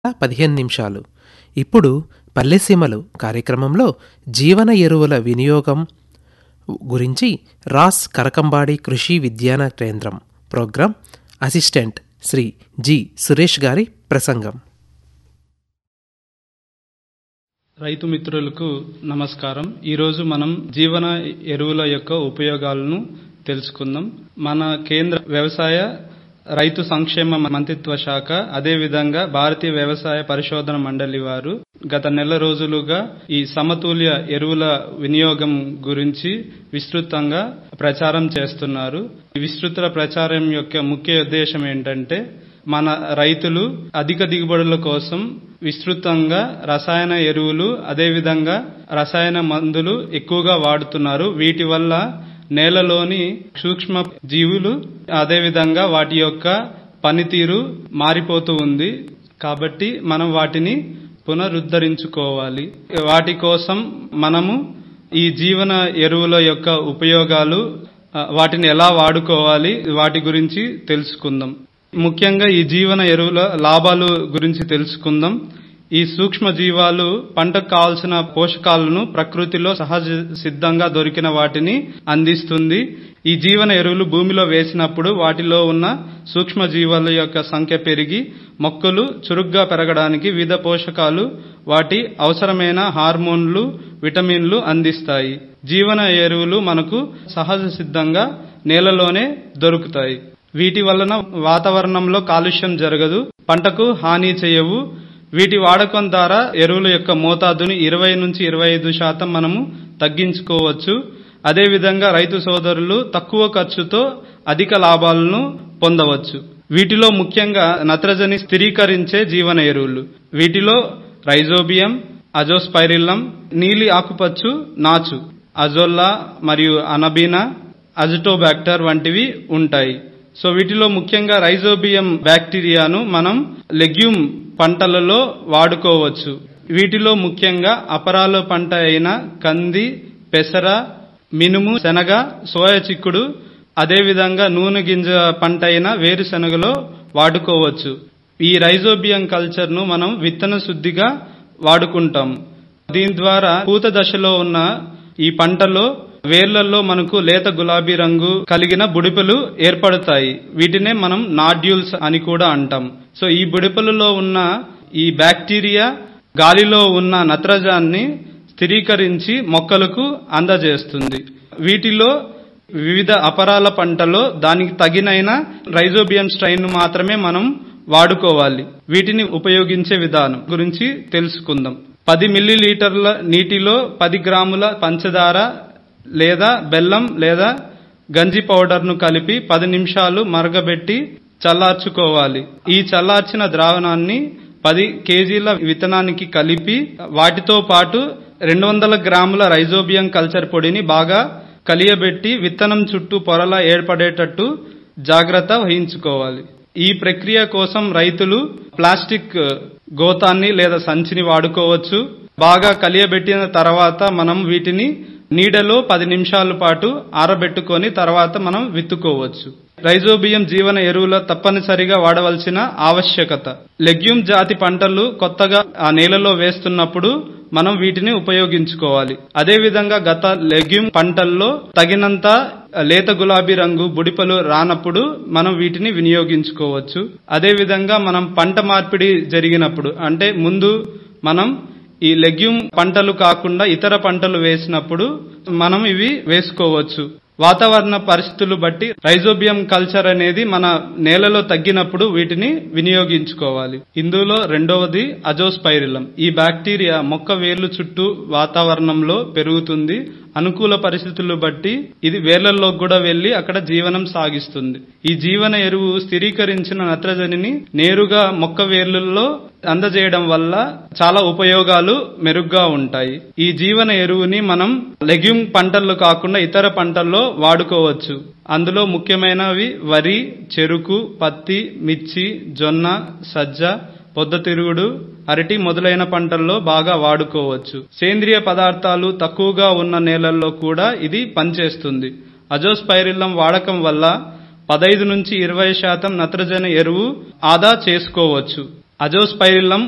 పదిహేను నిమిషాలు ఇప్పుడు పల్లెసీమలు కార్యక్రమంలో జీవన ఎరువుల వినియోగం గురించి Ross Karakambadi Krishi Vigyan Kendra program assistant Shri G Suresh గారి ప్రసంగం రైతు మిత్రులకు నమస్కారం ఈరోజు మనం జీవన ఎరువుల యొక్క ఉపయోగాలను తెలుసుకుందాం మన కేంద్ర వ్యవసాయ రైతు సంక్షేమ మంత్రిత్వ శాఖ అదేవిధంగా భారతీయ వ్యవసాయ పరిశోధన మండలి వారు గత నెల రోజులుగా ఈ సమతుల్య ఎరువుల వినియోగం గురించి విస్తృతంగా ప్రచారం చేస్తున్నారు ఈ విస్తృత ప్రచారం యొక్క ముఖ్య ఉద్దేశం ఏంటంటే మన రైతులు అధిక దిగుబడుల కోసం విస్తృతంగా రసాయన ఎరువులు అదేవిధంగా రసాయన మందులు ఎక్కువగా వాడుతున్నారు వీటి వల్ల నేలలోని సూక్ష్మ జీవులు అదేవిధంగా వాటి యొక్క పనితీరు మారిపోతూ ఉంది కాబట్టి మనం వాటిని పునరుద్ధరించుకోవాలి వాటి కోసం మనము ఈ జీవన ఎరువుల యొక్క ఉపయోగాలు వాటిని ఎలా వాడుకోవాలి వాటి గురించి తెలుసుకుందాం ముఖ్యంగా ఈ జీవన ఎరువుల లాభాలు గురించి తెలుసుకుందాం ఈ సూక్ష్మ జీవాలు పంటకు కావాల్సిన పోషకాలను ప్రకృతిలో సహజ సిద్ధంగా దొరికిన వాటిని అందిస్తుంది ఈ జీవన ఎరువులు భూమిలో వేసినప్పుడు వాటిలో ఉన్న సూక్ష్మ జీవాల యొక్క సంఖ్య పెరిగి మొక్కలు చురుగ్గా పెరగడానికి వివిధ పోషకాలు వాటి అవసరమైన హార్మోన్లు విటమిన్లు అందిస్తాయి జీవన ఎరువులు మనకు సహజ సిద్ధంగా నేలలోనే దొరుకుతాయి వీటి వలన వాతావరణంలో కాలుష్యం జరగదు పంటకు హాని చేయవు వీటి వాడకం ద్వారా ఎరువుల యొక్క మోతాదుని ఇరవై నుంచి ఇరవై ఐదు శాతం మనము తగ్గించుకోవచ్చు అదేవిధంగా రైతు సోదరులు తక్కువ ఖర్చుతో అధిక లాభాలను పొందవచ్చు వీటిలో ముఖ్యంగా నత్రజని స్థిరీకరించే జీవన ఎరువులు వీటిలో రైజోబియం అజోస్పైరిల్లం నీలి ఆకుపచ్చు నాచు అజోల్లా మరియు అనబీనా అజిటోబాక్టర్ వంటివి ఉంటాయి సో వీటిలో ముఖ్యంగా రైజోబియం బ్యాక్టీరియాను మనం లెగ్యూమ్ పంటలలో వాడుకోవచ్చు వీటిలో ముఖ్యంగా అపరాల పంట అయిన కంది పెసర మినుము శనగ సోయ చిక్కుడు అదేవిధంగా నూనె గింజ పంట అయిన వేరుశనగలో వాడుకోవచ్చు ఈ రైజోబియం కల్చర్ను మనం విత్తన శుద్ధిగా వాడుకుంటాం దీని ద్వారా పూత దశలో ఉన్న ఈ పంటలో వేర్లలో మనకు లేత గులాబీ రంగు కలిగిన బుడిపలు ఏర్పడతాయి వీటినే మనం నాడ్యూల్స్ అని కూడా అంటాం సో ఈ బుడిపలలో ఉన్న ఈ బ్యాక్టీరియా గాలిలో ఉన్న నత్రజాన్ని స్థిరీకరించి మొక్కలకు అందజేస్తుంది వీటిలో వివిధ అపరాల పంటలో దానికి తగినైన రైజోబియం స్ట్రైన్ మాత్రమే మనం వాడుకోవాలి వీటిని ఉపయోగించే విధానం గురించి తెలుసుకుందాం పది మిల్లీలీటర్ల నీటిలో పది గ్రాముల పంచదార లేదా బెల్లం లేదా గంజి పౌడర్ను కలిపి పది నిమిషాలు మరగబెట్టి చల్లార్చుకోవాలి ఈ చల్లార్చిన ద్రావణాన్ని పది కేజీల విత్తనానికి కలిపి వాటితో పాటు రెండు వందల గ్రాముల రైజోబియం కల్చర్ పొడిని బాగా కలియబెట్టి విత్తనం చుట్టూ పొరలా ఏర్పడేటట్టు జాగ్రత్త వహించుకోవాలి ఈ ప్రక్రియ కోసం రైతులు ప్లాస్టిక్ గోతాన్ని లేదా సంచిని వాడుకోవచ్చు బాగా కలియబెట్టిన తర్వాత మనం వీటిని నీడలో పది నిమిషాల పాటు ఆరబెట్టుకొని తర్వాత మనం విత్తుకోవచ్చు రైజోబియం జీవన ఎరువుల తప్పనిసరిగా వాడవలసిన ఆవశ్యకత లెగ్యూమ్ జాతి పంటలు కొత్తగా ఆ నేలలో వేస్తున్నప్పుడు మనం వీటిని ఉపయోగించుకోవాలి అదేవిధంగా గత లెగ్యూమ్ పంటల్లో తగినంత లేత గులాబీ రంగు బుడిపలు రానప్పుడు మనం వీటిని వినియోగించుకోవచ్చు అదేవిధంగా మనం పంట మార్పిడి జరిగినప్పుడు అంటే ముందు మనం ఈ లెగ్యూమ్ పంటలు కాకుండా ఇతర పంటలు వేసినప్పుడు మనం ఇవి వేసుకోవచ్చు వాతావరణ పరిస్థితులు బట్టి రైజోబియం కల్చర్ అనేది మన నేలలో తగ్గినప్పుడు వీటిని వినియోగించుకోవాలి ఇందులో రెండవది అజోస్పైరిలం ఈ బ్యాక్టీరియా మొక్క వేర్లు చుట్టూ వాతావరణంలో పెరుగుతుంది అనుకూల పరిస్థితులు బట్టి ఇది వేర్లలో కూడా వెళ్లి అక్కడ జీవనం సాగిస్తుంది ఈ జీవన ఎరువు స్థిరీకరించిన నత్రజనిని నేరుగా మొక్క వేర్లలో అందజేయడం వల్ల చాలా ఉపయోగాలు మెరుగ్గా ఉంటాయి ఈ జీవన ఎరువుని మనం లెగ్యూమ్ పంటల్లో కాకుండా ఇతర పంటల్లో వాడుకోవచ్చు అందులో ముఖ్యమైనవి వరి చెరుకు పత్తి మిర్చి జొన్న సజ్జ పొద్దతిరుగుడు అరటి మొదలైన పంటల్లో బాగా వాడుకోవచ్చు సేంద్రియ పదార్థాలు తక్కువగా ఉన్న నేలల్లో కూడా ఇది పనిచేస్తుంది అజోస్పైరిల్లం వాడకం వల్ల పదైదు నుంచి ఇరవై శాతం నత్రజని ఎరువు ఆదా చేసుకోవచ్చు అజోస్పైరిల్లం